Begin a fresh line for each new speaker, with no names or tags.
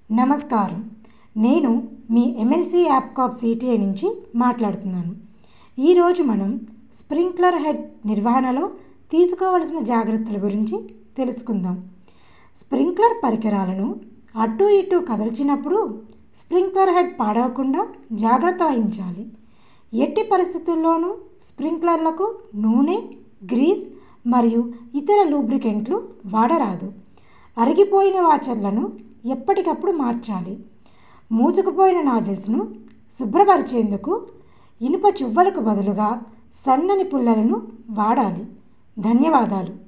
నమస్కారం నేను మీ MNC యాప్కాప్ CTI నుంచి మాట్లాడుతున్నాను ఈరోజు మనం స్ప్రింక్లర్ హెడ్ నిర్వహణలో తీసుకోవలసిన జాగ్రత్తల గురించి తెలుసుకుందాం స్ప్రింక్లర్ పరికరాలను అటు ఇటు కదిల్చినప్పుడు స్ప్రింక్లర్ హెడ్ పాడవకుండా జాగ్రత్త వహించాలి ఎట్టి పరిస్థితుల్లోనూ స్ప్రింక్లర్లకు నూనె గ్రీస్ మరియు ఇతర లూబ్రికెంట్లు వాడరాదు అరిగిపోయిన వాచర్లను ఎప్పటికప్పుడు మార్చాలి మూసుకుపోయిన నాజిల్స్ను శుభ్రపరిచేందుకు ఇనుప చువ్వలకు బదులుగా సన్నని పుల్లలను వాడాలి ధన్యవాదాలు